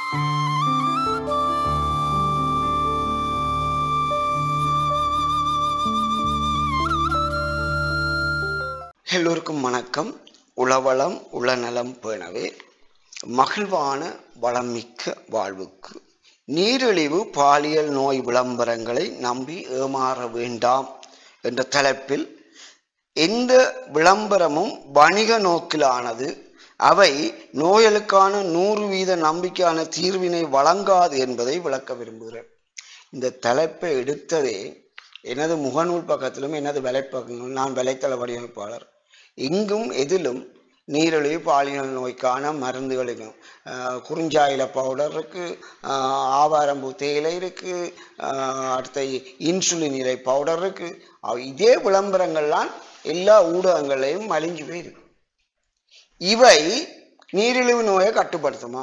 எல்லோருக்கும் வணக்கம் உளவளம் உளநலம் பேணவே மகிழ்வான வளமிக்க வாழ்வுக்கு நீரிழிவு பாலியல் நோய் விளம்பரங்களை நம்பி ஏமாற வேண்டாம் என்ற தலைப்பில் எந்த விளம்பரமும் வணிக நோக்கிலானது அவை நோய்களுக்கான நூறு வீத நம்பிக்கையான தீர்வினை வழங்காது என்பதை விளக்க விரும்புகிறேன் இந்த தலைப்பை எடுத்ததே எனது முகநூல் பக்கத்திலும் எனது வலைப்பக்கங்களும் நான் வலைத்தள வடிவமைப்பாளர் எங்கும் எதிலும் நீரிழிவு பாலியல் நோய்க்கான மருந்துகளுக்கும் ஆஹ் குறிஞ்சாயில பவுடர் இருக்கு ஆஹ் ஆவாரம்பூ தேயிலை இருக்கு ஆஹ் அடுத்த இன்சுலின் இலை பவுடர் இருக்கு அவ் இதே விளம்பரங்கள்லாம் எல்லா ஊடகங்களையும் மலிஞ்சு போயிருக்கு இவை நீரிழிவு நோயை கட்டுப்படுத்துமா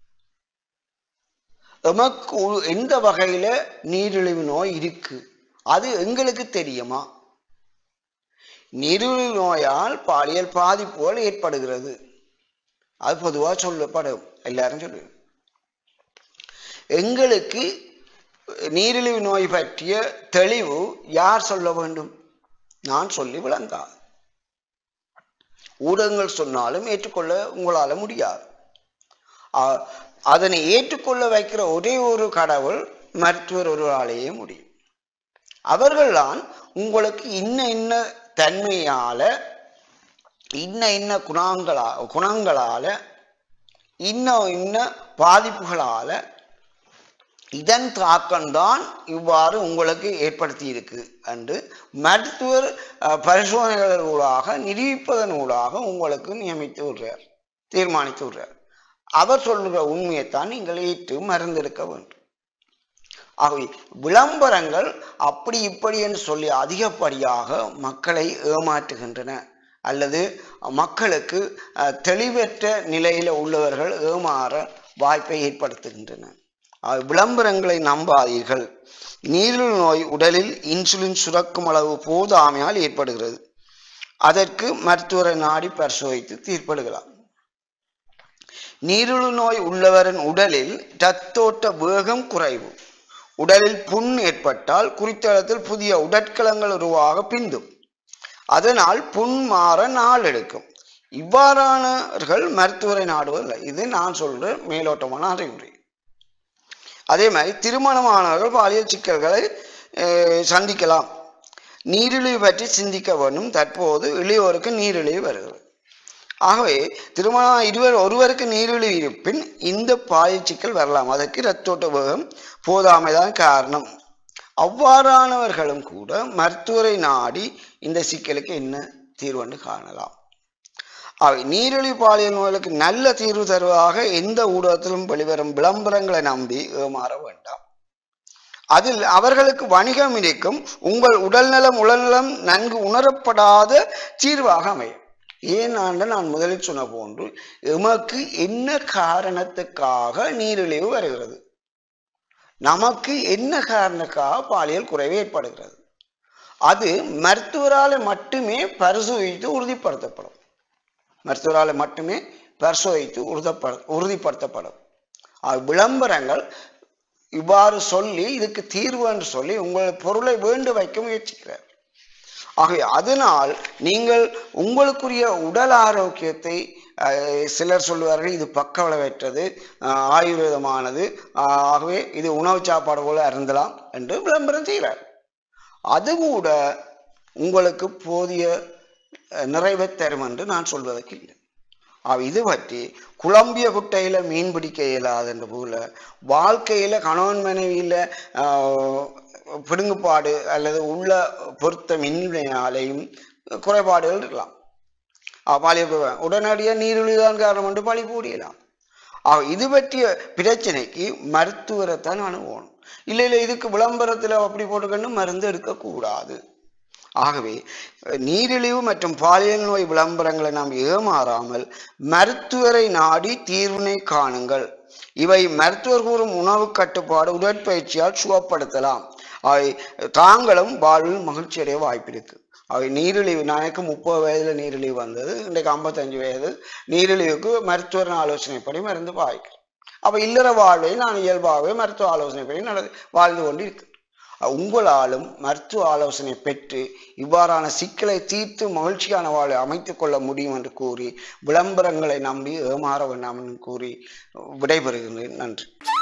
எமக்கு உ- எந்த வகையில நீரிழிவு நோய் இருக்கு அது எங்களுக்கு தெரியுமா நீரிழிவு நோயால் பாலியல் பாதிப்புகள் ஏற்படுகிறது அது பொதுவா சொல்லப்படும் எல்லாரும் சொல்லுவேன் எங்களுக்கு நீரிழிவு நோய் பற்றிய தெளிவு யார் சொல்ல வேண்டும் நான் சொல்லி விளங்கா ஊடகங்கள் சொன்னாலும் ஏற்றுக்கொள்ள உங்களால முடியாது அ- அதனை ஏற்றுக்கொள்ள வைக்கிற ஒரே ஒரு கடவுள் மருத்துவர் ஒருவராலேயே முடியும் அவர்கள்தான் உங்களுக்கு இன்ன இன்ன தன்மையால இன்ன இன்ன குணங்களா குணங்களால இன்ன இன்ன பாதிப்புகளால இதன் தாக்கம்தான் இவ்வாறு உங்களுக்கு ஏற்படுத்தி இருக்கு என்று மருத்துவர் அஹ், பரிசோதனைகளூடாக நிரூபிப்பதன் ஊடாக உங்களுக்கு நியமித்து விடுறார் தீர்மானித்து விடுறார் அவர் சொல்லுகிற உண்மையைத்தான் நீங்கள் ஏற்று மருந்தெடுக்க வேண்டும் ஆகவே விளம்பரங்கள் அப்படி இப்படி என்று சொல்லி அதிகப்படியாக மக்களை ஏமாற்றுகின்றன அல்லது மக்களுக்கு அஹ், தெளிவற்ற நிலையில உள்ளவர்கள் ஏமாற வாய்ப்பை ஏற்படுத்துகின்றன ஆகவே விளம்பரங்களை நம்பாதீர்கள் நீரிழிவு நோய் உடலில் இன்சுலின் சுரக்கும் அளவு போதாமையால் ஏற்படுகிறது அதற்கு மருத்துவரை நாடி பரிசோதித்து தீர்ப்படுகலாம் நீரிழிவு நோய் உள்ளவரின் உடலில் இரத்தோட்ட வேகம் குறைவு உடலில் புண் ஏற்பட்டால் குறித்த இடத்தில் புதிய உடற்கலங்கள் உருவாக பிந்தும் அதனால் புண் மாற நாள் எடுக்கும் இவ்வாறானவர்கள் மருத்துவரை நாடுவதில்லை இது நான் சொல்ற மேலோட்டமான அறிவுரை அதே மாதிரி திருமணமானவர்கள் பாலியல் சிக்கல்களை அஹ், சந்திக்கலாம் நீரிழிவு பற்றி சிந்திக்க வேண்டும் தற்போது இளையோருக்கு நீரிழிவு வருகிறது ஆகவே திருமணம் இருவர் ஒருவருக்கு நீரிழிவு இருப்பின் இந்த பாலியல் சிக்கல் வரலாம் அதற்கு இரத்தோட்ட வேகம் போதாமைதான் காரணம் அவ்வாறானவர்களும் கூட மருத்துவரை நாடி இந்த சிக்கலுக்கு என்ன தீர்வுன்னு காணலாம் அவை நீரிழிவு பாலியல் நோய்களுக்கு நல்ல தீர்வு தருவதாக எந்த ஊடகத்திலும் வெளிவரும் விளம்பரங்களை நம்பி ஏமாற வேண்டாம் அதில் அவர்களுக்கு வணிகம் இருக்கும் உங்கள் உடல்நலம் உடல்நலம் நன்கு உணரப்படாத தீர்வாக அமையும் ஏனாண்ட நான் முதலில் சொன்ன போன்று எமக்கு என்ன காரணத்துக்காக நீரிழிவு வருகிறது நமக்கு என்ன காரணத்துக்காக பாலியல் குறைவு ஏற்படுகிறது அது மருத்துவரால் மட்டுமே பரிசோதித்து உறுதிப்படுத்தப்படும் மருத்துவரால் மட்டுமே பரிசோதித்து உறுதப்பட உறுதிப்படுத்தப்படும் ஆக விளம்பரங்கள் இவ்வாறு சொல்லி இதுக்கு தீர்வு என்று சொல்லி உங்கள் பொருளை வேண்டு வைக்க முயற்சிக்கிறார் ஆகவே அதனால் நீங்கள் உங்களுக்குரிய உடல் ஆரோக்கியத்தை அஹ், சிலர் சொல்லுவார்கள் இது பக்க விளைவற்றது அஹ், ஆயுர்வேதமானது அஹ், ஆகவே இது உணவு சாப்பாடு போல அருந்தலாம் என்று விளம்பரம் செய்கிறார் அது கூட உங்களுக்கு போதிய அஹ், நிறைவை தரும் என்று நான் சொல்வதற்கு இல்லை ஆக இது பற்றி குழம்பிய குட்டையில மீன் பிடிக்க இயலாதுன்ற போல வாழ்க்கையில கணவன் மனைவியில ஆஹ், பிடுங்குப்பாடு அல்லது உள்ள பொருத்தமின்மையாலையும் குறைபாடுகள் இருக்கலாம் ஆஹ், பாலியல் குறை- உடனடியாக நீரிழிவுதான் காரணம் என்று பழி போடியலாம் ஆக இது பற்றிய பிரச்சனைக்கு மருத்துவரைத்தான் அணுகணும் இல்லை இல்லை இதுக்கு விளம்பரத்தில் அப்படி போட்டுக்கொண்டு மருந்து எடுக்கக்கூடாது ஆகவே அஹ், நீரிழிவு மற்றும் பாலியல் நோய் விளம்பரங்களை நாம் ஏமாறாமல் மருத்துவரை நாடி தீர்வினை காணுங்கள் இவை மருத்துவர் கூறும் உணவு கட்டுப்பாடு உடற்பயிற்சியால் சுகப்படுத்தலாம் அவை தாங்களும் வாழ்வில் மகிழ்ச்சி அடைய வாய்ப்பிருக்கு அவை நீரிழிவு நான் எனக்கு முப்பது வயதுல நீரிழிவு வந்தது இன்றைக்கு ஐம்பத்தஞ்சு வயது நீரிழிவுக்கு மருத்துவர் ஆலோசனைப்படி மருந்து பாய்க்கிறேன் அப்ப இல்லற வாழ்வை நான் இயல்பாகவே மருத்துவ ஆலோசனை படி நட வாழ்ந்து கொண்டு இருக்கு உங்களாலும் மருத்துவ ஆலோசனை பெற்று இவ்வாறான சிக்கலை தீர்த்து மகிழ்ச்சியான வாழ்வை அமைத்துக் கொள்ள முடியும் என்று கூறி விளம்பரங்களை நம்பி ஏமாற வேண்டாம் என்று கூறி விடைபெறுகின்றேன் நன்றி